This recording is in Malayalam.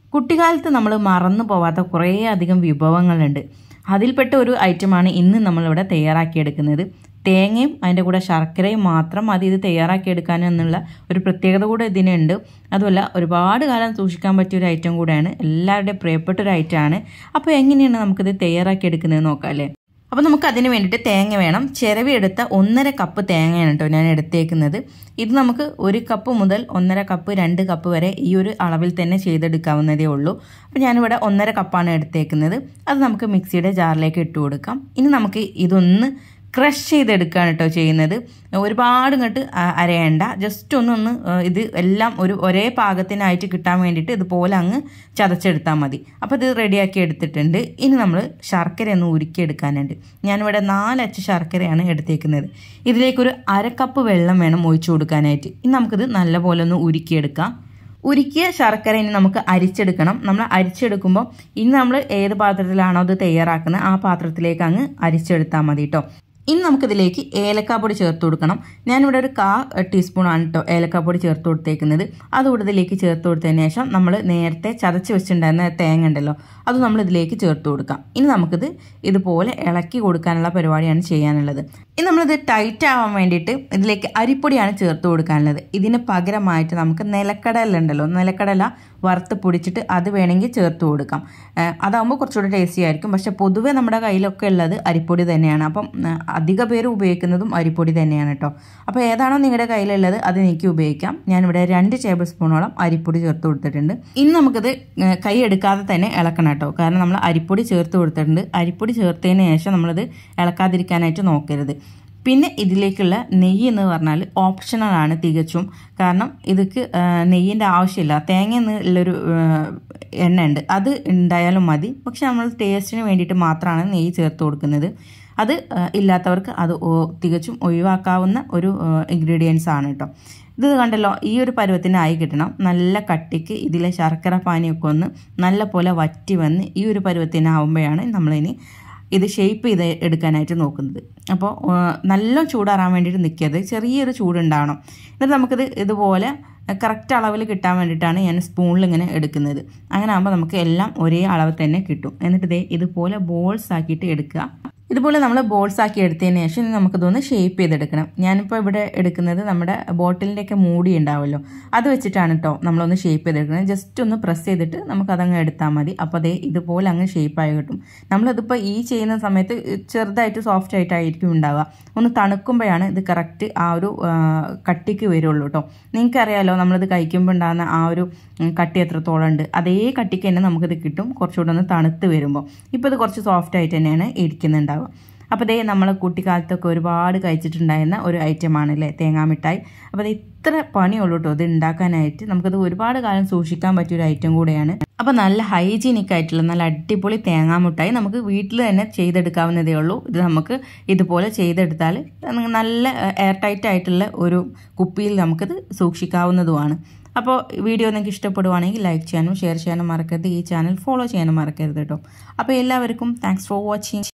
കുട്ടിക്കാലത്ത് നമ്മൾ മറന്നു പോവാത്ത കുറേ അധികം വിഭവങ്ങളുണ്ട് അതിൽപ്പെട്ട ഒരു ഐറ്റമാണ് ഇന്ന് നമ്മളിവിടെ തയ്യാറാക്കിയെടുക്കുന്നത് തേങ്ങയും അതിൻ്റെ കൂടെ ശർക്കരയും മാത്രം മതി ഇത് തയ്യാറാക്കിയെടുക്കാൻ എന്നുള്ള ഒരു പ്രത്യേകത കൂടെ ഇതിനുണ്ട് അതുമല്ല ഒരുപാട് കാലം സൂക്ഷിക്കാൻ പറ്റിയ ഒരു ഐറ്റം കൂടെയാണ് എല്ലാവരുടെയും പ്രിയപ്പെട്ട ഒരു ഐറ്റമാണ് അപ്പോൾ എങ്ങനെയാണ് നമുക്കിത് തയ്യാറാക്കിയെടുക്കുന്നത് നോക്കാം അല്ലേ അപ്പോൾ നമുക്ക് അതിന് വേണ്ടിയിട്ട് തേങ്ങ വേണം ചിരവി എടുത്ത ഒന്നര കപ്പ് തേങ്ങയാണ് കേട്ടോ ഞാൻ എടുത്തേക്കുന്നത് ഇത് നമുക്ക് ഒരു കപ്പ് മുതൽ ഒന്നര കപ്പ് രണ്ട് കപ്പ് വരെ ഈ ഒരു അളവിൽ തന്നെ ചെയ്തെടുക്കാവുന്നതേ ഉള്ളൂ അപ്പോൾ ഞാനിവിടെ ഒന്നര കപ്പാണ് എടുത്തേക്കുന്നത് അത് നമുക്ക് മിക്സിയുടെ ജാറിലേക്ക് ഇട്ട് കൊടുക്കാം ഇനി നമുക്ക് ഇതൊന്ന് ക്രഷ് ചെയ്തെടുക്കുകയാണ് കേട്ടോ ചെയ്യുന്നത് ഒരുപാട് ഇങ്ങോട്ട് അരയണ്ട ജസ്റ്റ് ഒന്നൊന്ന് ഇത് എല്ലാം ഒരു ഒരേ പാകത്തിനായിട്ട് കിട്ടാൻ വേണ്ടിയിട്ട് ഇതുപോലെ അങ്ങ് ചതച്ചെടുത്താൽ മതി അപ്പോൾ ഇത് റെഡിയാക്കി എടുത്തിട്ടുണ്ട് ഇനി നമ്മൾ ശർക്കര ഒന്ന് ഉരുക്കിയെടുക്കാനുണ്ട് ഞാനിവിടെ നാലച്ച് ശർക്കരയാണ് എടുത്തേക്കുന്നത് ഇതിലേക്കൊരു അരക്കപ്പ് വെള്ളം വേണം ഒഴിച്ചു കൊടുക്കാനായിട്ട് ഇനി നമുക്കിത് നല്ലപോലെ ഒന്ന് ഉരുക്കിയെടുക്കാം ഉരുക്കിയ ശർക്കര ഇനി നമുക്ക് അരിച്ചെടുക്കണം നമ്മൾ അരിച്ചെടുക്കുമ്പോൾ ഇനി നമ്മൾ ഏത് പാത്രത്തിലാണോ അത് തയ്യാറാക്കുന്നത് ആ പാത്രത്തിലേക്ക് അങ്ങ് അരിച്ചെടുത്താൽ മതി കേട്ടോ ഇനി നമുക്കിതിലേക്ക് ഏലക്കാപ്പൊടി ചേർത്ത് കൊടുക്കണം ഞാനിവിടെ ഒരു കാ ടീസ്പൂണാണ് കേട്ടോ ഏലക്കാപ്പൊടി ചേർത്ത് കൊടുത്തേക്കുന്നത് അതുകൂടെ ഇതിലേക്ക് ചേർത്ത് കൊടുത്തതിന് ശേഷം നമ്മൾ നേരത്തെ ചതച്ച് വെച്ചിട്ടുണ്ടായിരുന്ന തേങ്ങ ഉണ്ടല്ലോ അത് നമ്മൾ ഇതിലേക്ക് ചേർത്ത് കൊടുക്കാം ഇനി നമുക്കിത് ഇതുപോലെ ഇളക്കി കൊടുക്കാനുള്ള പരിപാടിയാണ് ചെയ്യാനുള്ളത് ഇനി നമ്മളിത് ടൈറ്റ് ആവാൻ വേണ്ടിയിട്ട് ഇതിലേക്ക് അരിപ്പൊടിയാണ് ചേർത്ത് കൊടുക്കാനുള്ളത് ഇതിന് പകരമായിട്ട് നമുക്ക് നിലക്കടല ഉണ്ടല്ലോ നിലക്കടല വറുത്ത് പൊടിച്ചിട്ട് അത് വേണമെങ്കിൽ ചേർത്ത് കൊടുക്കാം അതാകുമ്പോൾ കുറച്ചുകൂടി ടേസ്റ്റി ആയിരിക്കും പക്ഷെ പൊതുവേ നമ്മുടെ കയ്യിലൊക്കെ ഉള്ളത് അരിപ്പൊടി തന്നെയാണ് അപ്പം അധിക പേര് ഉപയോഗിക്കുന്നതും അരിപ്പൊടി തന്നെയാണ് കേട്ടോ അപ്പോൾ ഏതാണോ നിങ്ങളുടെ കയ്യിലുള്ളത് അത് എനിക്ക് ഉപയോഗിക്കാം ഞാനിവിടെ രണ്ട് ടേബിൾ സ്പൂണോളം അരിപ്പൊടി ചേർത്ത് കൊടുത്തിട്ടുണ്ട് ഇനി നമുക്കിത് കൈ എടുക്കാതെ തന്നെ ഇളക്കണം കേട്ടോ കാരണം നമ്മൾ അരിപ്പൊടി ചേർത്ത് കൊടുത്തിട്ടുണ്ട് അരിപ്പൊടി ചേർത്തതിന് ശേഷം നമ്മളത് ഇളക്കാതിരിക്കാനായിട്ട് നോക്കരുത് പിന്നെ ഇതിലേക്കുള്ള നെയ്യ് എന്ന് പറഞ്ഞാൽ ഓപ്ഷണലാണ് തികച്ചും കാരണം ഇതൊക്കെ നെയ്യിൻ്റെ ആവശ്യമില്ല തേങ്ങ എന്നുള്ളൊരു എണ്ണ ഉണ്ട് അത് ഉണ്ടായാലും മതി പക്ഷെ നമ്മൾ ടേസ്റ്റിന് വേണ്ടിയിട്ട് മാത്രമാണ് നെയ്യ് ചേർത്ത് കൊടുക്കുന്നത് അത് ഇല്ലാത്തവർക്ക് അത് തികച്ചും ഒഴിവാക്കാവുന്ന ഒരു ഇൻഗ്രീഡിയൻസ് ആണ് കേട്ടോ ഇത് കണ്ടല്ലോ ഈ ഒരു പരുവത്തിനായി കിട്ടണം നല്ല കട്ടിക്ക് ഇതിലെ ശർക്കര പാനിയൊക്കെ ഒന്ന് നല്ല പോലെ വറ്റി വന്ന് ഈ ഒരു പരുവത്തിനാവുമ്പോഴാണ് നമ്മളിനി ഇത് ഷേപ്പ് ചെയ്ത് എടുക്കാനായിട്ട് നോക്കുന്നത് അപ്പോൾ നല്ല ചൂടാറാൻ വേണ്ടിയിട്ട് നിൽക്കരുത് ചെറിയൊരു ചൂടുണ്ടാവണം എന്നിട്ട് നമുക്കിത് ഇതുപോലെ കറക്റ്റ് അളവിൽ കിട്ടാൻ വേണ്ടിയിട്ടാണ് ഞാൻ സ്പൂണിൽ ഇങ്ങനെ എടുക്കുന്നത് അങ്ങനെ ആകുമ്പോൾ നമുക്ക് എല്ലാം ഒരേ അളവ് തന്നെ കിട്ടും എന്നിട്ട് ഇതേ ഇതുപോലെ ബോൾസ് ആക്കിയിട്ട് എടുക്കുക ഇതുപോലെ നമ്മൾ ബോൾസ് ആക്കി എടുത്തതിന് ശേഷം നമുക്കിതൊന്ന് ഷേപ്പ് ചെയ്തെടുക്കണം ഞാനിപ്പോൾ ഇവിടെ എടുക്കുന്നത് നമ്മുടെ ബോട്ടിലിൻ്റെയൊക്കെ മൂടി ഉണ്ടാവുമല്ലോ അത് വെച്ചിട്ടാണ് കേട്ടോ നമ്മളൊന്ന് ഷേപ്പ് ചെയ്തെടുക്കുന്നത് ജസ്റ്റ് ഒന്ന് പ്രസ് ചെയ്തിട്ട് നമുക്കതങ്ങ് എടുത്താൽ മതി അപ്പോൾ അതേ ഇതുപോലെ അങ്ങ് ഷേപ്പായി കിട്ടും നമ്മളതിപ്പോൾ ഈ ചെയ്യുന്ന സമയത്ത് ചെറുതായിട്ട് സോഫ്റ്റ് ആയിട്ടായിരിക്കും ഉണ്ടാവുക ഒന്ന് തണുക്കുമ്പോഴാണ് ഇത് കറക്റ്റ് ആ ഒരു കട്ടിക്ക് വരുള്ളൂ കേട്ടോ നിങ്ങൾക്കറിയാലോ നമ്മളിത് കഴിക്കുമ്പോൾ ഉണ്ടാകുന്ന ആ ഒരു കട്ടി എത്രത്തോളം ഉണ്ട് അതേ കട്ടിക്ക് തന്നെ നമുക്കിത് കിട്ടും കുറച്ചുകൂടെ ഒന്ന് തണുത്ത് വരുമ്പോൾ ഇപ്പോൾ ഇത് കുറച്ച് സോഫ്റ്റ് ആയിട്ട് തന്നെയാണ് ഇരിക്കുന്നുണ്ടാവുക അപ്പോൾ ദേ നമ്മൾ കുട്ടിക്കാലത്തൊക്കെ ഒരുപാട് കഴിച്ചിട്ടുണ്ടായിരുന്ന ഒരു ഐറ്റമാണ് അല്ലേ തേങ്ങാമിഠായി അപ്പോൾ അത് ഇത്ര പണിയുള്ളൂ കേട്ടോ ഇത് ഉണ്ടാക്കാനായിട്ട് നമുക്കത് ഒരുപാട് കാലം സൂക്ഷിക്കാൻ പറ്റിയ ഒരു ഐറ്റം കൂടെയാണ് അപ്പോൾ നല്ല ഹൈജീനിക് ആയിട്ടുള്ള നല്ല അടിപൊളി തേങ്ങാമിഠായി നമുക്ക് വീട്ടിൽ തന്നെ ചെയ്തെടുക്കാവുന്നതേ ഉള്ളൂ ഇത് നമുക്ക് ഇതുപോലെ ചെയ്തെടുത്താൽ നല്ല എയർ ടൈറ്റ് ആയിട്ടുള്ള ഒരു കുപ്പിയിൽ നമുക്കിത് സൂക്ഷിക്കാവുന്നതുമാണ് അപ്പോൾ വീഡിയോ നിങ്ങൾക്ക് ഇഷ്ടപ്പെടുവാണെങ്കിൽ ലൈക്ക് ചെയ്യാനും ഷെയർ ചെയ്യാനും മറക്കരുത് ഈ ചാനൽ ഫോളോ ചെയ്യാനും മറക്കരുത് കേട്ടോ അപ്പോൾ എല്ലാവർക്കും താങ്ക്സ് ഫോർ വാച്ചിങ്